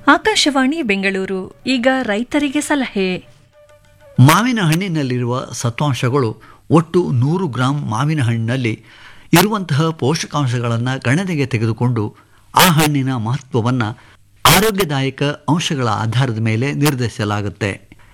ಆಕಾಶವಾಣಿ ಬೆಂಗಳೂರು ಈಗ ರೈತರಿಗೆ ಸಲಹೆ ಮಾವಿನ ಹಣ್ಣಿನಲ್ಲಿರುವ ಸತ್ವಾಂಶಗಳು ಒಟ್ಟು ನೂರು ಗ್ರಾಂ ಮಾವಿನ ಹಣ್ಣಿನಲ್ಲಿ ಇರುವಂತಹ ಪೋಷಕಾಂಶಗಳನ್ನು ಗಣನೆಗೆ ತೆಗೆದುಕೊಂಡು ಆ ಹಣ್ಣಿನ ಮಹತ್ವವನ್ನು ಆರೋಗ್ಯದಾಯಕ ಅಂಶಗಳ ಆಧಾರದ ಮೇಲೆ ನಿರ್ಧರಿಸಲಾಗುತ್ತೆ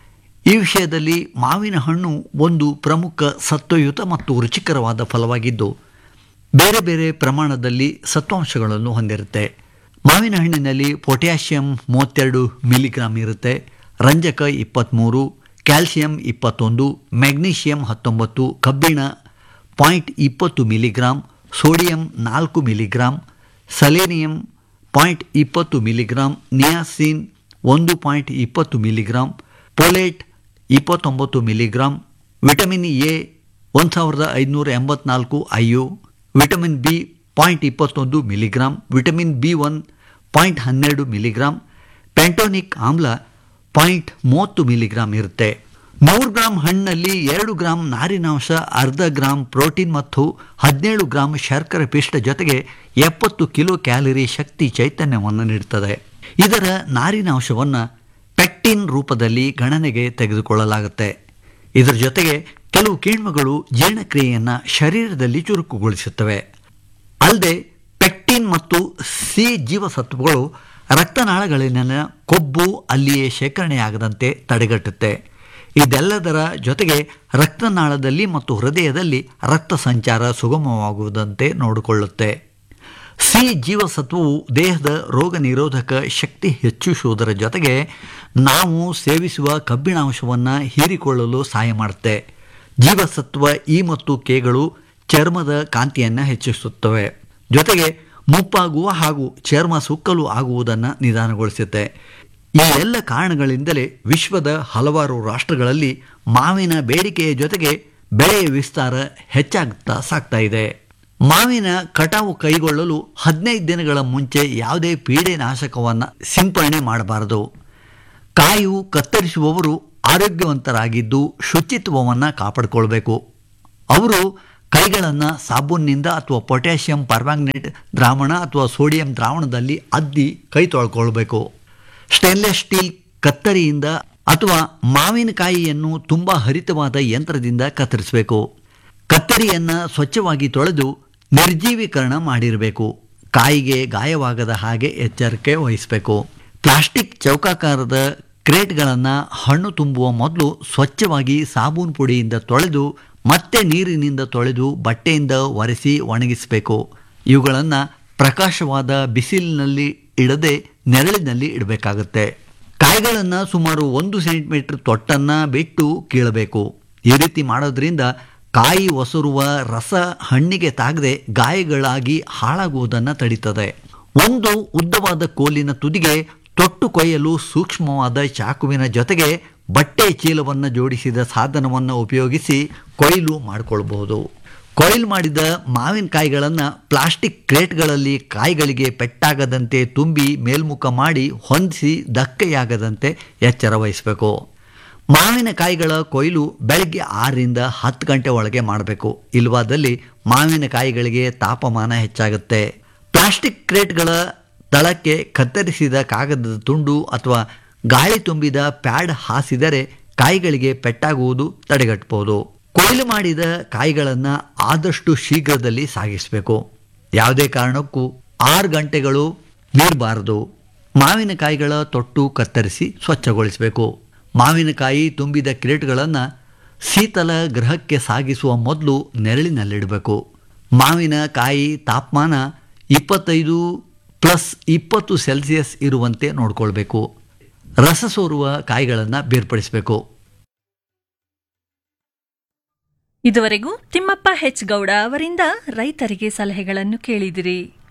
ಈ ವಿಷಯದಲ್ಲಿ ಮಾವಿನ ಹಣ್ಣು ಒಂದು ಪ್ರಮುಖ ಸತ್ವಯುತ ಮತ್ತು ರುಚಿಕರವಾದ ಫಲವಾಗಿದ್ದು ಬೇರೆ ಬೇರೆ ಪ್ರಮಾಣದಲ್ಲಿ ಸತ್ವಾಂಶಗಳನ್ನು ಹೊಂದಿರುತ್ತೆ ಮಾವಿನ ಹಣ್ಣಿನಲ್ಲಿ ಪೊಟ್ಯಾಷಿಯಂ ಮೂವತ್ತೆರಡು ಮಿಲಿಗ್ರಾಮ್ ಇರುತ್ತೆ ರಂಜಕ ಇಪ್ಪತ್ತ್ಮೂರು ಕ್ಯಾಲ್ಸಿಯಂ ಇಪ್ಪತ್ತೊಂದು ಮೆಗ್ನೀಷಿಯಂ ಹತ್ತೊಂಬತ್ತು ಕಬ್ಬಿಣ ಪಾಯಿಂಟ್ ಇಪ್ಪತ್ತು ಮಿಲಿಗ್ರಾಮ್ ಸೋಡಿಯಂ ನಾಲ್ಕು ಮಿಲಿಗ್ರಾಮ್ ಸಲೇನಿಯಂ ಪಾಯಿಂಟ್ ಇಪ್ಪತ್ತು ಮಿಲಿಗ್ರಾಮ್ ನಿಯಾಸಿನ್ ಒಂದು ಪಾಯಿಂಟ್ ಇಪ್ಪತ್ತು ಮಿಲಿಗ್ರಾಮ್ ಪೊಲೇಟ್ ಇಪ್ಪತ್ತೊಂಬತ್ತು ಮಿಲಿಗ್ರಾಮ್ ವಿಟಮಿನ್ ಎ ಒಂದು ಸಾವಿರದ ಐದುನೂರ ಎಂಬತ್ನಾಲ್ಕು I U vitamin B point ಇಪ್ಪತ್ತೊಂದು milligram vitamin B one point ಹನ್ನೆರಡು ಮಿಲಿಗ್ರಾಮ್ ಪೆಂಟೋನಿಕ್ ಆಮ್ಲ ಪಾಯಿಂಟ್ ಮೂವತ್ತು ಮಿಲಿಗ್ರಾಮ್ ಇರುತ್ತೆ ನೂರು ಗ್ರಾಂ ಹಣ್ಣಲ್ಲಿ ಎರಡು ಗ್ರಾಂ ನಾರಿನಾಂಶ ಅರ್ಧ ಗ್ರಾಂ ಪ್ರೋಟೀನ್ ಮತ್ತು ಹದಿನೇಳು ಗ್ರಾಂ ಶರ್ಕರೆ ಪಿಷ್ಟ ಜೊತೆಗೆ ಎಪ್ಪತ್ತು ಕಿಲೋ ಕ್ಯಾಲರಿ ಶಕ್ತಿ ಚೈತನ್ಯವನ್ನು ನೀಡುತ್ತದೆ ಇದರ ನಾರಿನಾಂಶವನ್ನು ಪೆಕ್ಟಿನ್ ರೂಪದಲ್ಲಿ ಗಣನೆಗೆ ತೆಗೆದುಕೊಳ್ಳಲಾಗುತ್ತೆ ಇದರ ಜೊತೆಗೆ ಕೆಲವು ಕಿಣ್ವಗಳು ಜೀರ್ಣಕ್ರಿಯೆಯನ್ನು ಶರೀರದಲ್ಲಿ ಚುರುಕುಗೊಳಿಸುತ್ತವೆ ಅಲ್ಲದೆ ಪೆಕ್ಟಿನ್ ಮತ್ತು ಸಿ ಜೀವಸತ್ವಗಳು ರಕ್ತನಾಳಗಳಲ್ಲಿನ ಕೊಬ್ಬು ಅಲ್ಲಿಯೇ ಶೇಖರಣೆಯಾಗದಂತೆ ತಡೆಗಟ್ಟುತ್ತೆ ಇದೆಲ್ಲದರ ಜೊತೆಗೆ ರಕ್ತನಾಳದಲ್ಲಿ ಮತ್ತು ಹೃದಯದಲ್ಲಿ ರಕ್ತ ಸಂಚಾರ ಸುಗಮವಾಗುವುದಂತೆ ನೋಡಿಕೊಳ್ಳುತ್ತೆ ಸಿ ಜೀವಸತ್ವವು ದೇಹದ ರೋಗ ನಿರೋಧಕ ಶಕ್ತಿ ಹೆಚ್ಚಿಸುವುದರ ಜೊತೆಗೆ ನಾವು ಸೇವಿಸುವ ಕಬ್ಬಿಣಾಂಶವನ್ನು ಹೀರಿಕೊಳ್ಳಲು ಸಹಾಯ ಮಾಡುತ್ತೆ ಜೀವಸತ್ವ ಇ ಮತ್ತು ಕೆಗಳು ಚರ್ಮದ ಕಾಂತಿಯನ್ನು ಹೆಚ್ಚಿಸುತ್ತವೆ ಜೊತೆಗೆ ಮುಪ್ಪಾಗುವ ಹಾಗೂ ಚರ್ಮ ಸುಕ್ಕಲು ಆಗುವುದನ್ನು ನಿಧಾನಗೊಳಿಸುತ್ತೆ ಈ ಎಲ್ಲ ಕಾರಣಗಳಿಂದಲೇ ವಿಶ್ವದ ಹಲವಾರು ರಾಷ್ಟ್ರಗಳಲ್ಲಿ ಮಾವಿನ ಬೇಡಿಕೆಯ ಜೊತೆಗೆ ಬೆಳೆಯ ವಿಸ್ತಾರ ಹೆಚ್ಚಾಗ್ತಾ ಸಾಗ್ತಾ ಇದೆ ಮಾವಿನ ಕಟಾವು ಕೈಗೊಳ್ಳಲು ಹದಿನೈದು ದಿನಗಳ ಮುಂಚೆ ಯಾವುದೇ ಪೀಡೆ ನಾಶಕವನ್ನು ಸಿಂಪರಣೆ ಮಾಡಬಾರದು ಕಾಯು ಕತ್ತರಿಸುವವರು ಆರೋಗ್ಯವಂತರಾಗಿದ್ದು ಶುಚಿತ್ವವನ್ನು ಕಾಪಾಡಿಕೊಳ್ಬೇಕು ಅವರು ಕೈಗಳನ್ನು ಸಾಬೂನಿನಿಂದ ಅಥವಾ ಪೊಟ್ಯಾಷಿಯಂ ಪರ್ಮ್ಯಾಂಗನೇಟ್ ದ್ರಾವಣ ಅಥವಾ ಸೋಡಿಯಂ ದ್ರಾವಣದಲ್ಲಿ ಅದ್ದಿ ಕೈ ತೊಳ್ಕೊಳ್ಬೇಕು ಸ್ಟೇನ್ಲೆಸ್ ಸ್ಟೀಲ್ ಕತ್ತರಿಯಿಂದ ಅಥವಾ ಮಾವಿನಕಾಯಿಯನ್ನು ತುಂಬ ಹರಿತವಾದ ಯಂತ್ರದಿಂದ ಕತ್ತರಿಸಬೇಕು ಕತ್ತರಿಯನ್ನು ಸ್ವಚ್ಛವಾಗಿ ತೊಳೆದು ನಿರ್ಜೀವೀಕರಣ ಮಾಡಿರಬೇಕು ಕಾಯಿಗೆ ಗಾಯವಾಗದ ಹಾಗೆ ಎಚ್ಚರಿಕೆ ವಹಿಸಬೇಕು ಪ್ಲಾಸ್ಟಿಕ್ ಚೌಕಾಕಾರದ ಕ್ರೇಟ್ಗಳನ್ನು ಹಣ್ಣು ತುಂಬುವ ಮೊದಲು ಸ್ವಚ್ಛವಾಗಿ ಸಾಬೂನು ಪುಡಿಯಿಂದ ತೊಳೆದು ಮತ್ತೆ ನೀರಿನಿಂದ ತೊಳೆದು ಬಟ್ಟೆಯಿಂದ ಒರೆಸಿ ಒಣಗಿಸಬೇಕು ಇವುಗಳನ್ನು ಪ್ರಕಾಶವಾದ ಬಿಸಿಲಿನಲ್ಲಿ ಇಡದೆ ನೆರಳಿನಲ್ಲಿ ಇಡಬೇಕಾಗುತ್ತೆ ಕಾಯಿಗಳನ್ನು ಸುಮಾರು ಒಂದು ಸೆಂಟಿಮೀಟರ್ ತೊಟ್ಟನ್ನು ಬಿಟ್ಟು ಕೀಳಬೇಕು ಈ ರೀತಿ ಮಾಡೋದ್ರಿಂದ ಕಾಯಿ ಒಸರುವ ರಸ ಹಣ್ಣಿಗೆ ತಾಗದೆ ಗಾಯಗಳಾಗಿ ಹಾಳಾಗುವುದನ್ನು ತಡೀತದೆ ಒಂದು ಉದ್ದವಾದ ಕೋಲಿನ ತುದಿಗೆ ತೊಟ್ಟು ಕೊಯ್ಯಲು ಸೂಕ್ಷ್ಮವಾದ ಚಾಕುವಿನ ಜೊತೆಗೆ ಬಟ್ಟೆ ಚೀಲವನ್ನು ಜೋಡಿಸಿದ ಸಾಧನವನ್ನು ಉಪಯೋಗಿಸಿ ಕೊಯ್ಲು ಮಾಡಿಕೊಳ್ಬಹುದು ಕೊಯ್ಲು ಮಾಡಿದ ಮಾವಿನಕಾಯಿಗಳನ್ನು ಪ್ಲಾಸ್ಟಿಕ್ ಕ್ರೇಟ್ಗಳಲ್ಲಿ ಕಾಯಿಗಳಿಗೆ ಪೆಟ್ಟಾಗದಂತೆ ತುಂಬಿ ಮೇಲ್ಮುಖ ಮಾಡಿ ಹೊಂದಿಸಿ ಧಕ್ಕೆಯಾಗದಂತೆ ಎಚ್ಚರ ವಹಿಸಬೇಕು ಮಾವಿನಕಾಯಿಗಳ ಕೊಯ್ಲು ಬೆಳಗ್ಗೆ ಆರರಿಂದ ಹತ್ತು ಗಂಟೆ ಒಳಗೆ ಮಾಡಬೇಕು ಇಲ್ವಾದಲ್ಲಿ ಮಾವಿನಕಾಯಿಗಳಿಗೆ ತಾಪಮಾನ ಹೆಚ್ಚಾಗುತ್ತೆ ಪ್ಲಾಸ್ಟಿಕ್ ಕ್ರೇಟ್ಗಳ ತಳಕ್ಕೆ ಕತ್ತರಿಸಿದ ಕಾಗದದ ತುಂಡು ಅಥವಾ ಗಾಳಿ ತುಂಬಿದ ಪ್ಯಾಡ್ ಹಾಸಿದರೆ ಕಾಯಿಗಳಿಗೆ ಪೆಟ್ಟಾಗುವುದು ತಡೆಗಟ್ಟಬಹುದು ಕೊಯ್ಲು ಮಾಡಿದ ಕಾಯಿಗಳನ್ನು ಆದಷ್ಟು ಶೀಘ್ರದಲ್ಲಿ ಸಾಗಿಸಬೇಕು ಯಾವುದೇ ಕಾರಣಕ್ಕೂ ಆರು ಗಂಟೆಗಳು ಮೀರಬಾರದು ಮಾವಿನಕಾಯಿಗಳ ತೊಟ್ಟು ಕತ್ತರಿಸಿ ಸ್ವಚ್ಛಗೊಳಿಸಬೇಕು ಮಾವಿನಕಾಯಿ ತುಂಬಿದ ಕ್ರೇಟ್ಗಳನ್ನು ಶೀತಲ ಗೃಹಕ್ಕೆ ಸಾಗಿಸುವ ಮೊದಲು ನೆರಳಿನಲ್ಲಿಡಬೇಕು ಮಾವಿನಕಾಯಿ ತಾಪಮಾನ ಇಪ್ಪತ್ತೈದು ಪ್ಲಸ್ ಇಪ್ಪತ್ತು ಸೆಲ್ಸಿಯಸ್ ಇರುವಂತೆ ನೋಡಿಕೊಳ್ಬೇಕು ರಸ ಸೋರುವ ಕಾಯಿಗಳನ್ನು ಬೇರ್ಪಡಿಸಬೇಕು ಇದುವರೆಗೂ ತಿಮ್ಮಪ್ಪ ಹೆಚ್ ಗೌಡ ಅವರಿಂದ ರೈತರಿಗೆ ಸಲಹೆಗಳನ್ನು ಕೇಳಿದಿರಿ